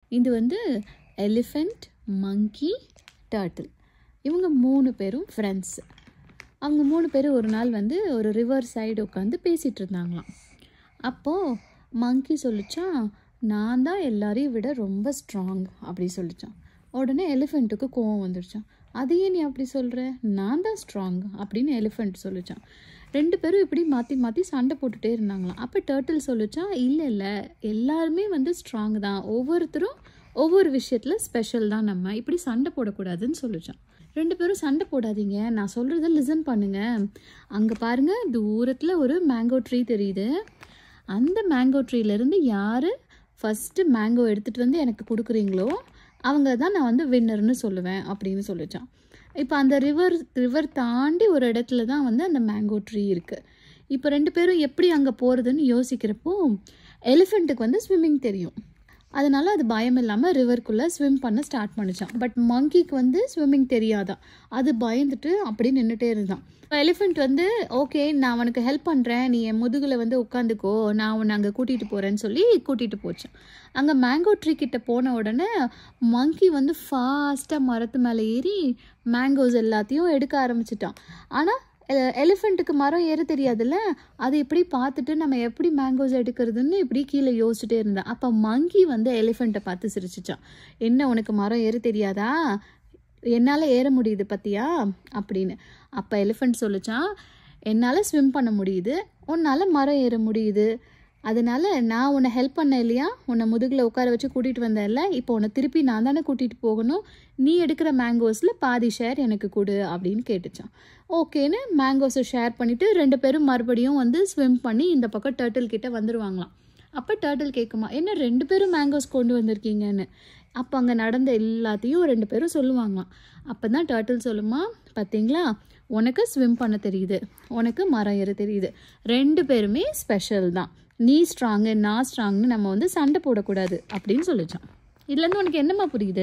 இது வந்து எலிஃபெண்ட் மங்கி டர்ட்டில் இவங்க மூணு பேரும் ஃப்ரெண்ட்ஸ் அவங்க மூணு பேரும் ஒரு நாள் வந்து ஒரு ரிவர் சைடு உட்காந்து பேசிகிட்டு இருந்தாங்களாம் அப்போது மங்கி சொல்லிச்சான் நான் தான் எல்லாரையும் விட ரொம்ப ஸ்ட்ராங் அப்படி சொல்லிச்சான் உடனே எலிஃபெண்ட்டுக்கு கோவம் வந்துடுச்சான் அது ஏன் நீ அப்படி சொல்கிற நான் தான் ஸ்ட்ராங் அப்படின்னு எலிஃபெண்ட் சொல்லிச்சான் ரெண்டு பேரும் இப்படி மாற்றி மாற்றி சண்டை போட்டுகிட்டே இருந்தாங்களாம் அப்போ டர்ட்டில் சொல்லிச்சான் இல்லை இல்லை எல்லாருமே வந்து ஸ்ட்ராங் தான் ஒவ்வொருத்தரும் ஒவ்வொரு விஷயத்தில் ஸ்பெஷல் தான் நம்ம இப்படி சண்டை போடக்கூடாதுன்னு சொல்லிச்சான் ரெண்டு பேரும் சண்டை போடாதீங்க நான் சொல்கிறத லிசன் பண்ணுங்க அங்கே பாருங்க தூரத்தில் ஒரு மேங்கோ ட்ரீ தெரியுது அந்த மேங்கோ ட்ரீலேருந்து யார் ஃபஸ்ட்டு மேங்கோ எடுத்துகிட்டு வந்து எனக்கு கொடுக்குறீங்களோ அவங்க தான் நான் வந்து வின்னர்னு சொல்லுவேன் அப்படின்னு சொல்லிச்சான் இப்போ அந்த ரிவர் ரிவர் தாண்டி ஒரு இடத்துல தான் வந்து அந்த மேங்கோ ட்ரீ இருக்குது இப்போ ரெண்டு பேரும் எப்படி அங்கே போகிறதுன்னு யோசிக்கிறப்போ எலிஃபெண்ட்டுக்கு வந்து ஸ்விம்மிங் தெரியும் அதனால அது பயம் இல்லாமல் ரிவர்க்குள்ளே ஸ்விம் பண்ண ஸ்டார்ட் பண்ணிச்சான் பட் மங்கிக்கு வந்து ஸ்விம்மிங் தெரியாதான் அது பயந்துட்டு அப்படியே நின்றுட்டே இருந்தான் எலிஃபெண்ட் வந்து ஓகே நான் உனக்கு ஹெல்ப் பண்ணுறேன் நீ என் முதுகில் வந்து உட்காந்துக்கோ நான் உன்னை அங்கே கூட்டிகிட்டு போகிறேன்னு சொல்லி கூட்டிகிட்டு போச்சேன் அங்கே மேங்கோ ட்ரீ கிட்ட போன உடனே மங்கி வந்து ஃபாஸ்ட்டாக மரத்து மேலே ஏறி மேங்கோஸ் எல்லாத்தையும் எடுக்க ஆரம்பிச்சிட்டான் ஆனால் எலிஃபெண்ட்டுக்கு மரம் ஏற தெரியாதுல்ல அது எப்படி பார்த்துட்டு நம்ம எப்படி மேங்கோஸ் எடுக்கிறதுன்னு இப்படி கீழே யோசிச்சுட்டே இருந்தேன் அப்போ மங்கி வந்து எலிஃபெண்ட்டை பார்த்து சிரிச்சிச்சான் என்ன உனக்கு மரம் ஏற தெரியாதா என்னால் ஏற முடியுது பத்தியா அப்படின்னு அப்போ எலிஃபெண்ட் சொல்லிச்சான் என்னால் ஸ்விம் பண்ண முடியுது உன்னால் மரம் ஏற முடியுது அதனால நான் உன்னை ஹெல்ப் பண்ண இல்லையா உன்னை முதுகில் உட்கார வச்சு கூட்டிகிட்டு வந்தேன்ல இப்போ உன்னை திருப்பி நான் தானே கூட்டிகிட்டு போகணும் நீ எடுக்கிற மேங்கோஸில் பாதி ஷேர் எனக்கு கொடு அப்படின்னு கேட்டுச்சான் ஓகேன்னு மேங்கோஸை ஷேர் பண்ணிவிட்டு ரெண்டு பேரும் மறுபடியும் வந்து ஸ்விம் பண்ணி இந்த பக்கம் டர்ட்டில் கிட்ட வந்துடுவாங்களாம் அப்போ டர்ட்டில் கேட்குமா என்ன ரெண்டு பேரும் மேங்கோஸ் கொண்டு வந்திருக்கீங்கன்னு அப்போ அங்கே நடந்த எல்லாத்தையும் ரெண்டு பேரும் சொல்லுவாங்களாம் அப்போ தான் டர்ட்டில் சொல்லுமா பார்த்தீங்களா உனக்கு ஸ்விம் பண்ண தெரியுது உனக்கு மரம் ஏற தெரியுது ரெண்டு பேருமே ஸ்பெஷல் தான் நீ ஸ்ட்ராங்கு நான் ஸ்ட்ராங்னு நம்ம வந்து சண்டை போடக்கூடாது அப்படின்னு சொல்லிச்சான் இதுலேருந்து உனக்கு என்னம்மா புரியுது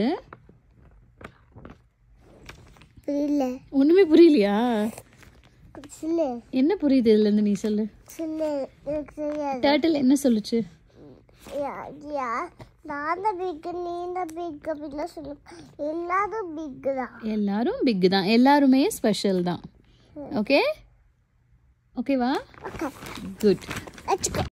புரியல ஒன்றுமே புரியலையா சொல்லு என்ன புரியுது இதுலேருந்து நீ சொல்லு சொல்லு எனக்கு தெரியாது டேட்டில் என்ன சொல்லுச்சு யா யா நான் தான் பிக் நீ தான் பிக் அப்படின்லாம் சொல்லு எல்லாரும் பிக் தான் எல்லாரும் பிக் தான் எல்லாருமே ஸ்பெஷல் தான் ஓகே ஓகேவா ஓகே குட் வச்சுக்கோ